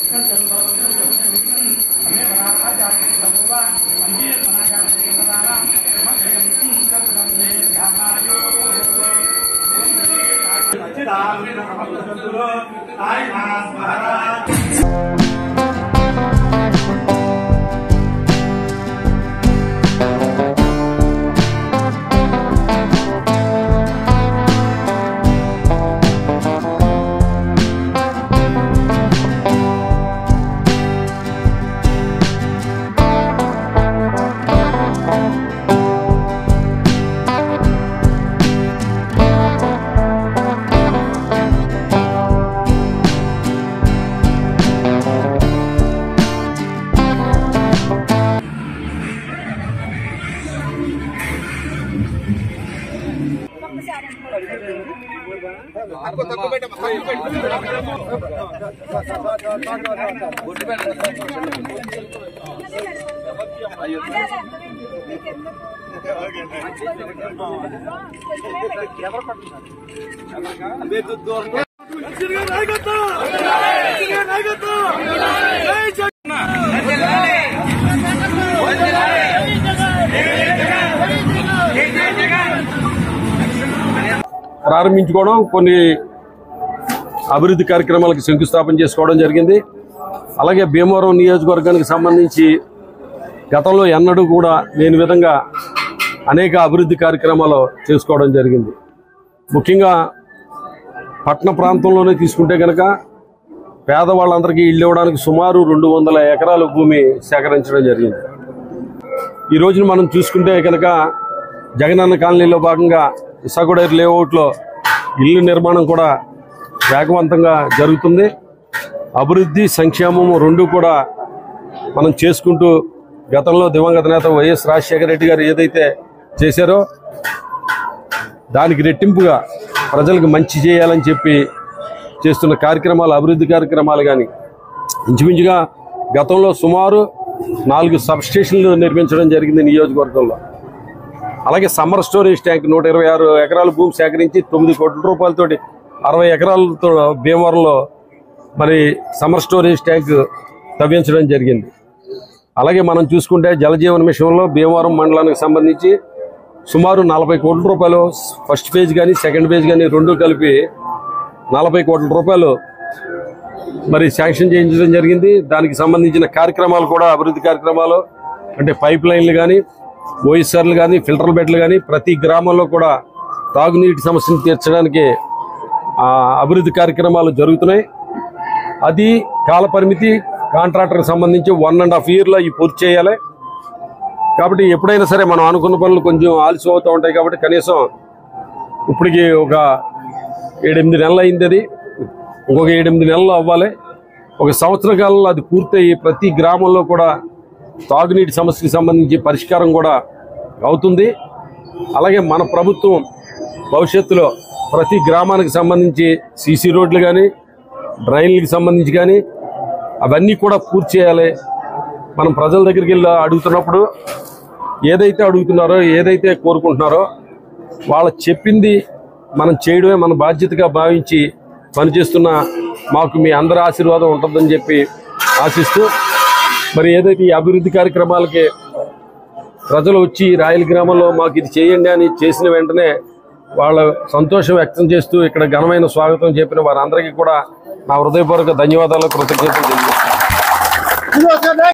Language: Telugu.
ప్రారంభించుకోవడం కొన్ని అభివృద్ధి కార్యక్రమాలకు శంకుస్థాపన చేసుకోవడం జరిగింది అలాగే భీమవరం నియోజకవర్గానికి సంబంధించి గతంలో ఎన్నడూ కూడా లేని విధంగా అనేక అభివృద్ధి కార్యక్రమాలు చేసుకోవడం జరిగింది ముఖ్యంగా పట్టణ ప్రాంతంలోనే తీసుకుంటే కనుక పేదవాళ్ళందరికీ ఇల్లు ఇవ్వడానికి సుమారు రెండు వందల ఎకరాల భూమి సేకరించడం జరిగింది ఈ రోజున మనం చూసుకుంటే కనుక జగనన్న కాలనీలో భాగంగా ఇసాగుడేరు లేఅవుట్లో ఇల్లు నిర్మాణం కూడా వేగవంతంగా జరుగుతుంది అభివృద్ధి సంక్షేమం రెండు కూడా మనం చేసుకుంటూ గతంలో దివంగత నేత వైఎస్ రాజశేఖర రెడ్డి గారు ఏదైతే చేశారో దానికి రెట్టింపుగా ప్రజలకు మంచి చేయాలని చెప్పి చేస్తున్న కార్యక్రమాలు అభివృద్ధి కార్యక్రమాలు కానీ ఇంచుమించుగా గతంలో సుమారు నాలుగు సబ్ స్టేషన్లు నిర్మించడం జరిగింది నియోజకవర్గంలో అలాగే సమ్మర్ స్టోరేజ్ ట్యాంక్ నూట ఇరవై ఆరు ఎకరాల భూమి సేకరించి తొమ్మిది కోట్ల రూపాయలతోటి అరవై ఎకరాలతో భీమవరంలో మరి సమ్మర్ స్టోరేజ్ ట్యాంక్ తవ్వించడం జరిగింది అలాగే మనం చూసుకుంటే జలజీవన మిషన్లో భీమవరం మండలానికి సంబంధించి సుమారు నలభై కోట్ల రూపాయలు ఫస్ట్ పేజ్ కానీ సెకండ్ పేజ్ కానీ రెండు కలిపి నలభై కోట్ల రూపాయలు మరి శాంక్షన్ చేయించడం జరిగింది దానికి సంబంధించిన కార్యక్రమాలు కూడా అభివృద్ధి కార్యక్రమాలు అంటే పైప్ లైన్లు కానీ ఓఎస్ఆర్లు కానీ ఫిల్టర్ బెడ్లు కానీ ప్రతి గ్రామంలో కూడా తాగునీటి సమస్యను తీర్చడానికి ఆ, అభివృద్ధి కార్యక్రమాలు జరుగుతున్నాయి అది కాల పరిమితి కాంట్రాక్టర్కి సంబంధించి వన్ అండ్ హాఫ్ ఇయర్లో ఈ పూర్తి చేయాలి కాబట్టి ఎప్పుడైనా సరే మనం అనుకున్న పనులు కొంచెం ఆలస్యం అవుతూ ఉంటాయి కాబట్టి కనీసం ఇప్పటికి ఒక ఏడెనిమిది నెలలు అయింది అది ఇంకొక ఏడెనిమిది నెలలు అవ్వాలి ఒక సంవత్సర కాలంలో అది పూర్తయి ప్రతి గ్రామంలో కూడా తాగునీటి సమస్యకి సంబంధించి పరిష్కారం కూడా అవుతుంది అలాగే మన ప్రభుత్వం భవిష్యత్తులో ప్రతి గ్రామానికి సంబంధించి సీసీ రోడ్లు కానీ డ్రైన్లకు సంబంధించి కానీ అవన్నీ కూడా పూర్తి చేయాలి మనం ప్రజల దగ్గరికి వెళ్ళి అడుగుతున్నప్పుడు ఏదైతే అడుగుతున్నారో ఏదైతే కోరుకుంటున్నారో వాళ్ళ చెప్పింది మనం చేయడమే మన బాధ్యతగా భావించి పనిచేస్తున్న మాకు మీ అందరి ఆశీర్వాదం ఉంటుందని చెప్పి ఆశిస్తూ మరి ఏదైతే ఈ అభివృద్ధి కార్యక్రమాలకి ప్రజలు వచ్చి రాయల గ్రామంలో మాకు ఇది చేయండి అని చేసిన వెంటనే వాళ్ళ సంతోషం వ్యక్తం చేస్తూ ఇక్కడ ఘనమైన స్వాగతం చెప్పిన వారందరికీ కూడా నా హృదయపూర్వక ధన్యవాదాలు కృతజ్ఞతలు తెలియజేస్తున్నాను